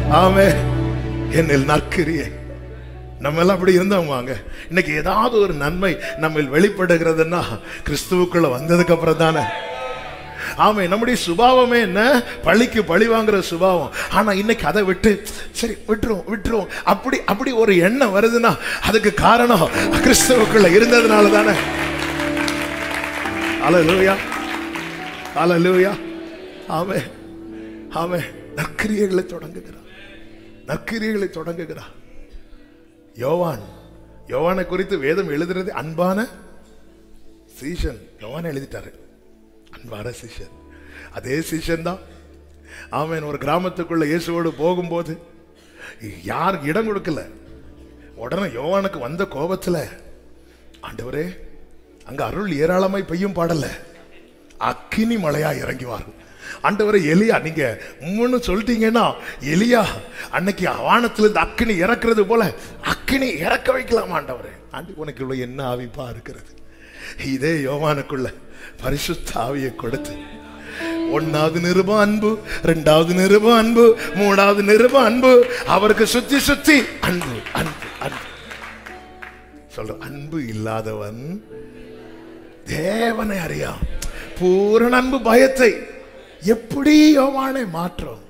ஆமே என்னில் நற்கிரியை நம்ம எல்லாம் அப்படி இருந்தோமாங்க இன்னைக்கு ஏதாவது ஒரு நன்மை நம்ம வெளிப்படுகிறதுன்னா கிறிஸ்துவுக்குள்ள வந்ததுக்கு அப்புறம் தானே ஆமே நம்முடைய சுபாவமே என்ன பழிக்கு பழி வாங்குற சுபாவம் ஆனா இன்னைக்கு அதை விட்டு சரி விட்டுரும் விட்டுரும் அப்படி அப்படி ஒரு எண்ணம் வருதுன்னா அதுக்கு காரணம் கிறிஸ்துவுக்குள்ள இருந்ததுனால தானே அலலூயா அலலூயா ஆமே ஆமே நற்கிரியைகளை தொடங்குகிறார் நற்கிரியைகளை தொடங்குகிறார் யோவான் யோவானை குறித்து வேதம் எழுதுறது அன்பான சீஷன் யோவான் எழுதிட்டாரு அன்பான சீஷன் அதே சீஷன் தான் ஆமேன் ஒரு கிராமத்துக்குள்ள இயேசுவோடு போகும்போது யாருக்கு இடம் கொடுக்கல உடனே யோவானுக்கு வந்த கோபத்துல ஆண்டவரே அங்க அருள் ஏராளமாய் பெய்யும் பாடல அக்கினி மழையா இறங்குவார்கள் ஆண்டவரே எலியா நீங்க உம்முன்னு சொல்லிட்டீங்கன்னா எலியா அன்னைக்கு வானத்துல இருந்து அக்கினி இறக்குறது போல அக்கினி இறக்க வைக்கலாம் ஆண்டவரே ஆண்டு உனக்குள்ள என்ன ஆவிப்பா இருக்கிறது இதே யோவானுக்குள்ள பரிசுத்த ஆவியை கொடுத்து ஒன்னாவது நிருபம் அன்பு ரெண்டாவது நிருபம் அன்பு மூணாவது நிருபம் அன்பு அவருக்கு சுத்தி சுத்தி அன்பு அன்பு அன்பு சொல்ற அன்பு இல்லாதவன் தேவனை அறியாம் பூரண அன்பு பயத்தை எப்படி யோவானை மாற்றும்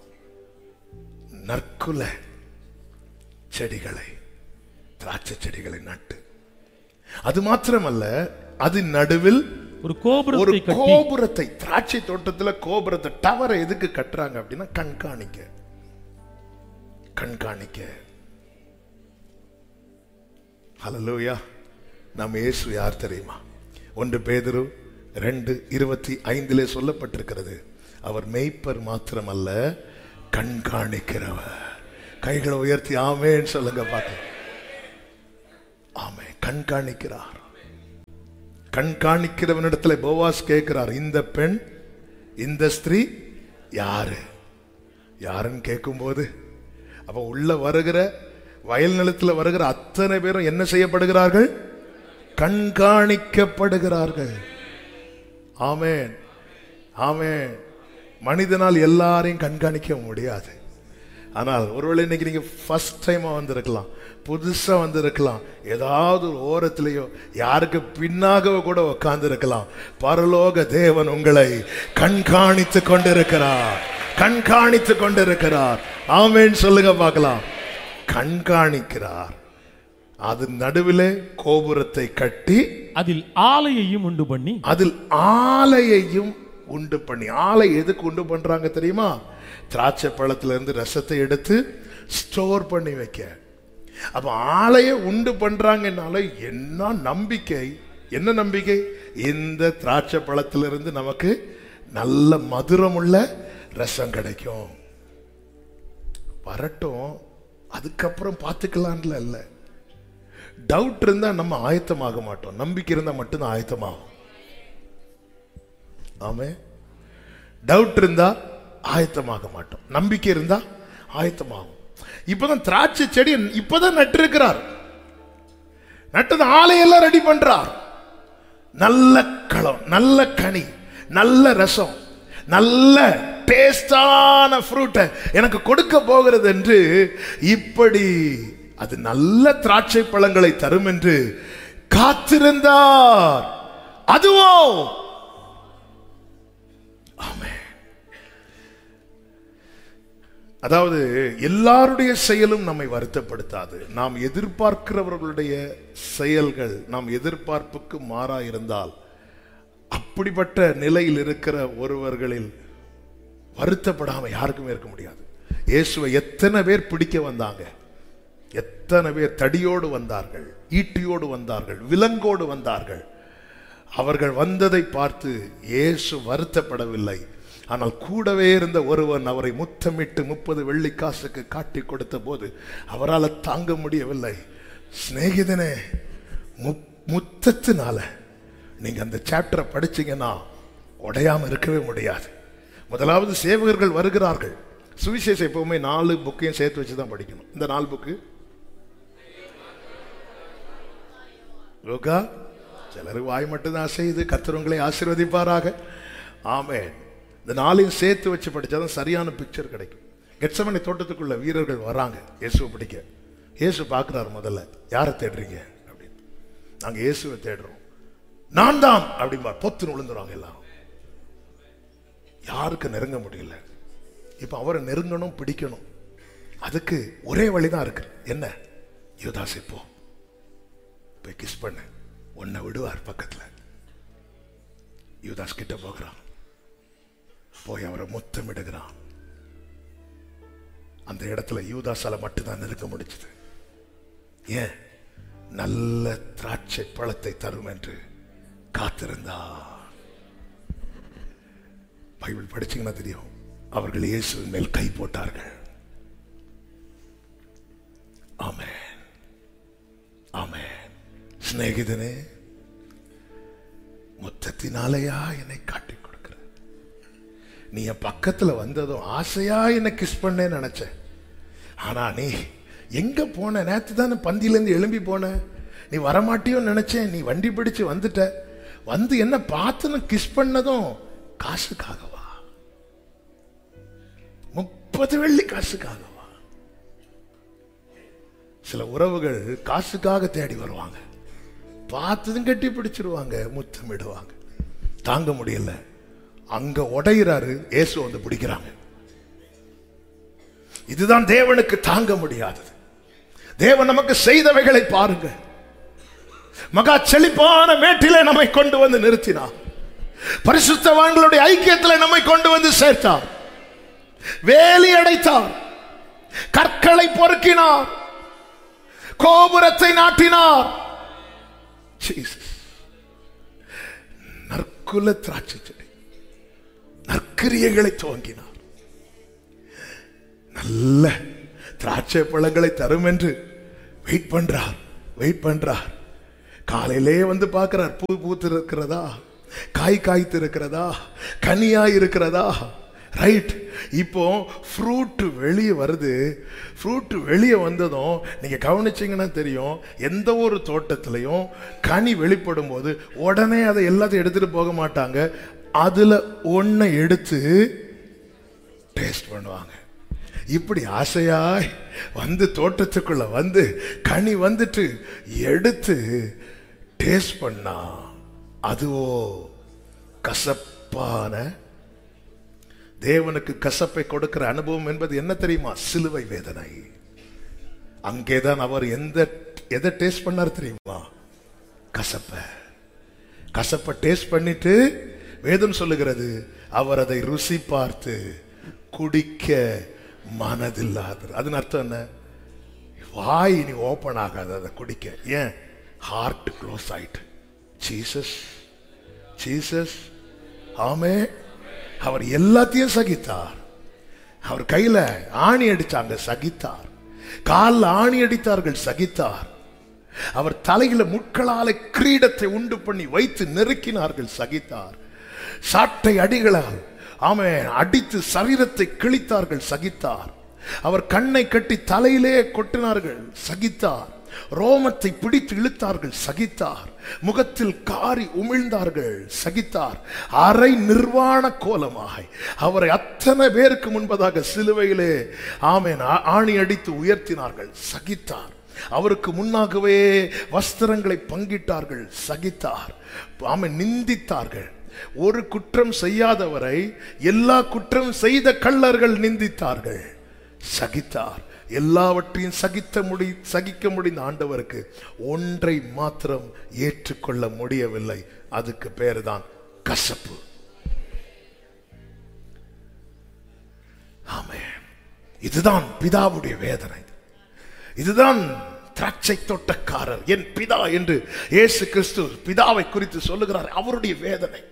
நற்குல செடிகளை திராட்சை செடிகளை நட்டு அது மாத்திரமல்ல அது நடுவில் ஒரு ஒரு கோபுரத்தை கட்டி கோபுரத்தை திராட்சை தோட்டத்துல கோபுரத்தை டவரை எதுக்கு கட்டுறாங்க அப்படின்னா கண்காணிக்க கண்காணிக்க ஹalleluya நம்ம இயேசு யார் தெரியுமா ஒன்று பேதுரு ரெண்டு இருபத்தி ஐந்திலே சொல்லப்பட்டிருக்கிறது அவர் மெய்ப்பர் மாத்திரமல்ல கண்காணிக்கிறவர் கைகளை உயர்த்தி ஆமேன்னு சொல்லுங்க பார்க்கலாம் ஆமே கண்காணிக்கிறார் கண்காணிக்கிறவனிடத்துல போவாஸ் கேட்கிறார் இந்த பெண் இந்த ஸ்திரீ யாரு யாருன்னு கேட்கும்போது அப்ப உள்ள வருகிற வயல் நிலத்துல வருகிற அத்தனை பேரும் என்ன செய்யப்படுகிறார்கள் கண்காணிக்கப்படுகிறார்கள் ஆமென் ஆமென் மனிதனால் எல்லாரையும் கண்காணிக்க முடியாது ஆனால் ஒருவேளை இன்னைக்கு நீங்க ஃபர்ஸ்ட் டைமா வந்திருக்கலாம் புதுசா வந்திருக்கலாம் ஏதாவது ஒரு ஓரத்திலேயோ யாருக்கு பின்னாக கூட உட்கார்ந்து இருக்கலாம் பரலோக தேவன் உங்களை கண்காணித்து கொண்டிருக்கிறார் கண்காணித்து கொண்டிருக்கிறார் ஆமென் சொல்லுங்க பார்க்கலாம் கண்காணிக்கிறார் அது நடுவிலே கோபுரத்தை கட்டி அதில் ஆலையையும் உண்டு பண்ணி அதில் ஆலையையும் உண்டு பண்ணி ஆலை எதுக்கு உண்டு பண்றாங்க தெரியுமா திராட்சை பழத்துல இருந்து ரசத்தை எடுத்து ஸ்டோர் பண்ணி வைக்க அப்ப ஆலையை உண்டு பண்றாங்கனால என்ன நம்பிக்கை என்ன நம்பிக்கை இந்த திராட்சை பழத்திலிருந்து நமக்கு நல்ல மதுரமுள்ள ரசம் கிடைக்கும் வரட்டும் அதுக்கப்புறம் பார்த்துக்கலான்ல இல்ல டவுட் இருந்தா நம்ம ஆயத்தமாக மாட்டோம் நம்பிக்கை இருந்தா மட்டும்தான் ஆயத்தமாகும் ஆமே டவுட் இருந்தா ஆயத்தமாக மாட்டோம் நம்பிக்கை இருந்தா ஆயத்தமாகும் இப்பதான் திராட்சை செடி இப்பதான் நட்டிருக்கிறார் நட்டது ஆலையெல்லாம் ரெடி பண்றார் நல்ல களம் நல்ல கனி நல்ல ரசம் நல்ல டேஸ்டான ஃப்ரூட்டை எனக்கு கொடுக்க போகிறது என்று இப்படி அது நல்ல திராட்சை பழங்களை தரும் என்று காத்திருந்தார் அதுவோ ஆமென். அதாவது எல்லாருடைய செயலும் நம்மை வருத்தப்படுத்தாது நாம் எதிர்பார்க்கிறவர்களுடைய செயல்கள் நாம் எதிர்பார்ப்புக்கு மாறா இருந்தால் அப்படிப்பட்ட நிலையில் இருக்கிற ஒருவர்களில் வருத்தப்படாம யாருக்குமே இருக்க முடியாது இயேசுவை எத்தனை பேர் பிடிக்க வந்தாங்க எத்தனை பேர் தடியோடு வந்தார்கள் ஈட்டியோடு வந்தார்கள் விலங்கோடு வந்தார்கள் அவர்கள் வந்ததை பார்த்து இயேசு வருத்தப்படவில்லை ஆனால் கூடவே இருந்த ஒருவன் அவரை முத்தமிட்டு முப்பது வெள்ளிக்காசுக்கு காட்டி கொடுத்த போது அவரால் தாங்க முடியவில்லை சிநேகிதனே முப்- முத்தத்தினால நீங்க அந்த சாப்டரை படிச்சீங்கன்னா உடையாம இருக்கவே முடியாது முதலாவது சேவகர்கள் வருகிறார்கள் சுவிசேஷம் எப்பவுமே நாலு புக்கையும் சேர்த்து வச்சு தான் படிக்கணும் இந்த நாலு புக்கு யோகா சிலர் வாய் மட்டும்தான் அசையுது கர்த்தர் உங்களை ஆசீர்வதிப்பாராக ஆமென் இந்த நாளையும் சேர்த்து வச்சு படிச்சாதான் சரியான பிக்சர் கிடைக்கும் கெட்சமனி தோட்டத்துக்குள்ள வீரர்கள் வராங்க இயேசுவை பிடிக்க இயேசு பார்க்குறாரு முதல்ல யாரை தேடுறீங்க அப்படின்னு நாங்க இயேசுவை தேடுறோம் நான் தான் அப்படிம்பா பொத்துன்னு விழுந்துருவாங்க எல்லாரும் யாருக்கு நெருங்க முடியல இப்ப அவரை நெருங்கணும் பிடிக்கணும் அதுக்கு ஒரே வழிதான் இருக்கு என்ன யுவதாஸ் இப்போ போய் கிஸ் பண்ணு உன்னை விடுவார் பக்கத்துல யுவதாஸ் கிட்ட போகிறான் போய் அவரை முத்தமிடுகிறான் அந்த இடத்துல யூதாசால மட்டும்தான் நெருங்க முடிச்சது ஏன் நல்ல திராட்சை பழத்தை தரும் என்று காத்திருந்தார் பைபிள் படிச்சீங்கன்னா தெரியும் அவர்கள் இயேசுவின் மேல் கை போட்டார்கள் ஆமென் ஆமென் சிநேகிதனே முத்தத்தினாலேயா என்னை காட்டிக் கொடுக்கிற நீ என் பக்கத்துல வந்ததும் ஆசையா என்னை கிஸ் பண்ணேன்னு நினைச்சேன் ஆனா நீ எங்க போன நேத்து தானே பந்தியிலேருந்து எழும்பி போன நீ வரமாட்டியோன்னு நினைச்சேன் நீ வண்டி பிடிச்சு வந்துட்ட வந்து என்ன பார்த்துன்னு கிஸ் பண்ணதும் காசுக்காகவா முப்பது வெள்ளி காசுக்காகவா சில உறவுகள் காசுக்காக தேடி வருவாங்க பார்த்ததும் கட்டி பிடிச்சிருவாங்க முத்தமிடுவாங்க தாங்க முடியல அங்க உடையிறாரு இயேசு வந்து பிடிக்கிறாங்க இதுதான் தேவனுக்கு தாங்க முடியாதது தேவன் நமக்கு செய்தவைகளை பாருங்க மகா செழிப்பான மேட்டிலே நம்மை கொண்டு வந்து நிறுத்தினார் பரிசுத்தவான்களுடைய ஐக்கியத்தில் நம்மை கொண்டு வந்து சேர்த்தார் வேலி அடைத்தார் கற்களை பொறுக்கினார் கோபுரத்தை நாட்டினார் Jesus. நற்குல திராட்சை செடி நற்கிரியைகளை துவங்கினார் நல்ல திராட்சை பழங்களை தரும் என்று வெயிட் பண்றார் வெயிட் பண்றார் காலையிலே வந்து பார்க்கிறார் பூ பூத்து இருக்கிறதா காய் காய்த்து இருக்கிறதா கனியா இருக்கிறதா ரைட் இப்போ ஃப்ரூட் வெளியே வருது ஃப்ரூட் வெளியே வந்ததும் நீங்க கவனிச்சீங்கன்னா தெரியும் எந்த ஒரு தோட்டத்திலையும் கனி வெளிப்படும் போது உடனே அதை எல்லாத்தையும் எடுத்துட்டு போக மாட்டாங்க அதுல ஒன்னை எடுத்து டேஸ்ட் பண்ணுவாங்க இப்படி ஆசையாய் வந்து தோட்டத்துக்குள்ள வந்து கனி வந்துட்டு எடுத்து டேஸ்ட் பண்ணா அதுவோ கசப்பான தேவனுக்கு கசப்பை கொடுக்கிற அனுபவம் என்பது என்ன தெரியுமா சிலுவை வேதனை அங்கேதான் அவர் எந்த எதை டேஸ்ட் பண்ணார் தெரியுமா கசப்ப கசப்பை டேஸ்ட் பண்ணிட்டு வேதம் சொல்லுகிறது அவர் அதை ருசி பார்த்து குடிக்க மனதில்லாதர் அதன் அர்த்தம் என்ன வாய் இனி ஓபன் ஆகாது அதை குடிக்க ஏன் ஹார்ட் க்ளோஸ் ஆயிட்டு ஜீசஸ் ஜீசஸ் ஆமே அவர் எல்லாத்தையும் சகித்தார் அவர் கையில ஆணி அடிச்சாங்க சகித்தார் காலில் ஆணி அடித்தார்கள் சகித்தார் அவர் தலையில முட்களால கிரீடத்தை உண்டு பண்ணி வைத்து நெருக்கினார்கள் சகித்தார் சாட்டை அடிகளால் ஆமென் அடித்து சரீரத்தை கிழித்தார்கள் சகித்தார் அவர் கண்ணை கட்டி தலையிலே கொட்டினார்கள் சகித்தார் ரோமத்தை பிடித்து இழுத்தார்கள் சகித்தார் முகத்தில் காரி உமிழ்ந்தார்கள் சகித்தார் அரை நிர்வாண கோலமாக அவரை அத்தனை பேருக்கு முன்பதாக சிலுவையிலே ஆமென் ஆ- ஆணி அடித்து உயர்த்தினார்கள் சகித்தார் அவருக்கு முன்னாகவே வஸ்திரங்களை பங்கிட்டார்கள் சகித்தார் ஆமென் நிந்தித்தார்கள் ஒரு குற்றம் செய்யாதவரை எல்லா குற்றம் செய்த கள்ளர்கள் நிந்தித்தார்கள் சகித்தார் எல்லாவற்றையும் சகித்த முடி சகிக்க முடிந்த ஆண்டவருக்கு ஒன்றை மாத்திரம் ஏற்றுக்கொள்ள முடியவில்லை அதுக்கு பேருதான் கசப்பு ஆமே இதுதான் பிதாவுடைய வேதனை இதுதான் திராட்சை தோட்டக்காரர் என் பிதா என்று இயேசு கிறிஸ்து பிதாவை குறித்து சொல்லுகிறார் அவருடைய வேதனை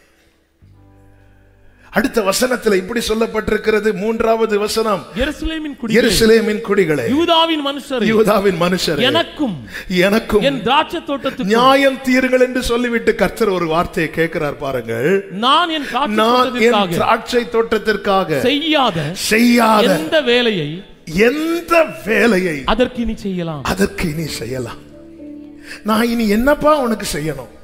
அடுத்த வசனத்தில் இப்படி சொல்லப்பட்டிருக்கிறது மூன்றாவது வசனம் எருசலேமின் குடிகளே எருசலேமின் குடிகளே யூதாவின் மனுஷர் யூதாவின் மனுஷர் எனக்கும் எனக்கும் என் திராட்சை தோட்டத்துக்கும் நியாயம் தீருங்கள் என்று சொல்லிவிட்டு கர்த்தர் ஒரு வார்த்தையை கேட்கிறார் பாருங்கள் நான் என் திராட்சை நான் என் தோட்டத்திற்காக திராட்சை தோட்டத்திற்காக செய்யாத செய்யாத எந்த வேலையை எந்த வேலையை அதற்கு இனி செய்யலாம் அதற்கு இனி செய்யலாம் நான் இனி என்னப்பா உனக்கு செய்யணும்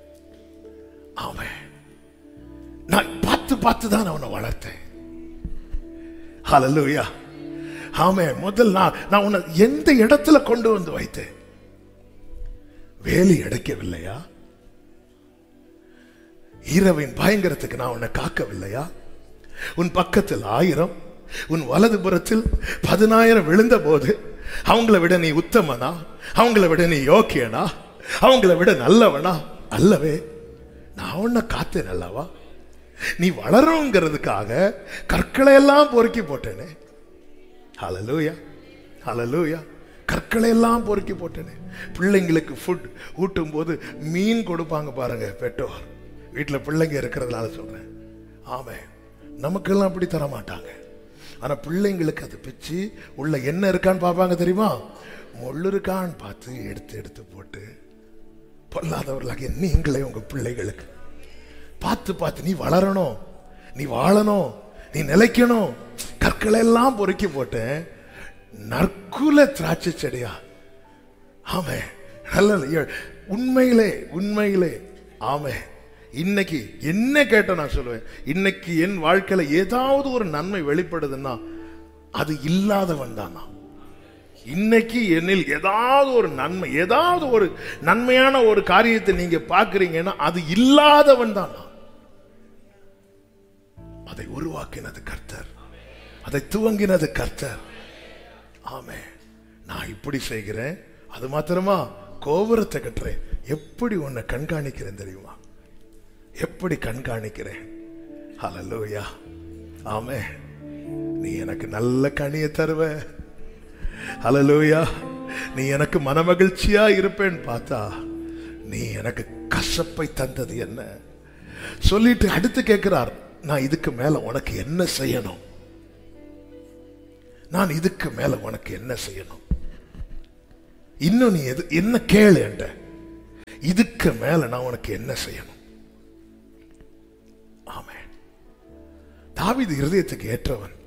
அவன் நான் பார்த்து பார்த்து தான் அவனை வளர்த்தேன் ஹalleluya ஆமே முதல் நான் நான் உன்னை எந்த இடத்துல கொண்டு வந்து வைத்தேன் வேலி அடைக்கவில்லையா இரவின் பயங்கரத்துக்கு நான் உன்னை காக்கவில்லையா உன் பக்கத்தில் ஆயிரம் உன் வலது புறத்தில் பதினாயிரம் விழுந்த போது அவங்கள விட நீ உத்தமனா அவங்கள விட நீ யோக்கியனா அவங்கள விட நல்லவனா அல்லவே நான் உன்னை காத்தேன் அல்லவா நீ வளருங்கிறதுக்காக கற்களை எல்லாம் பொறுக்கி போட்டேனே ஹalleluya ஹalleluya கற்களை எல்லாம் பொறுக்கி போட்டேனே பிள்ளைங்களுக்கு ஃபுட் ஊட்டும் போது மீன் கொடுப்பாங்க பாருங்க பெற்றோர் வீட்டில் பிள்ளைங்க இருக்கிறதுனால சொல்றேன் ஆமே நமக்கெல்லாம் அப்படி தர மாட்டாங்க ஆனா பிள்ளைங்களுக்கு அது பிச்சு உள்ள என்ன இருக்கான்னு பார்ப்பாங்க தெரியுமா முள்ளு இருக்கான்னு பார்த்து எடுத்து எடுத்து போட்டு பொல்லாதவர்களாகிய நீங்களே உங்க பிள்ளைகளுக்கு பார்த்து பார்த்து நீ வளரணும் நீ வாழணும் நீ நிலைக்கணும் கற்களை எல்லாம் பொறுக்கி போட்டேன் நற்குல திராட்சை செடியா ஆமே நல்ல உண்மையிலே உண்மையிலே ஆமே இன்னைக்கு என்ன கேட்ட நான் சொல்லுவேன் இன்னைக்கு என் வாழ்க்கையில ஏதாவது ஒரு நன்மை வெளிப்படுதுன்னா அது இல்லாதவன் தான் நான். இன்னைக்கு என்னில் ஏதாவது ஒரு நன்மை ஏதாவது ஒரு நன்மையான ஒரு காரியத்தை நீங்க பார்க்கறீங்கன்னா அது இல்லாதவன் தான் நான். அதை உருவாக்கினது கர்த்தர் அதை துவங்கினது கர்த்தர் ஆமே நான் இப்படி செய்கிறேன் அது மாத்திரமா கோபுரத்தை கட்டுறேன் எப்படி உன்னை கண்காணிக்கிறேன் தெரியுமா எப்படி கண்காணிக்கிறேன் ஹalleluya ஆமே நீ எனக்கு நல்ல கனியை தருவ ஹalleluya நீ எனக்கு மனமகிழ்ச்சியா இருப்பேன்னு பார்த்தா நீ எனக்கு கசப்பை தந்தது என்ன சொல்லிட்டு அடுத்து கேட்கிறார் நான் இதுக்கு மேல உனக்கு என்ன செய்யணும் நான் இதுக்கு மேல உனக்கு என்ன செய்யணும் இன்னும் நீ எது என்ன கேளு என்கிட்ட இதுக்கு மேல நான் உனக்கு என்ன செய்யணும் ஆமென் தாவீது இருதயத்துக்கு ஏற்றவன்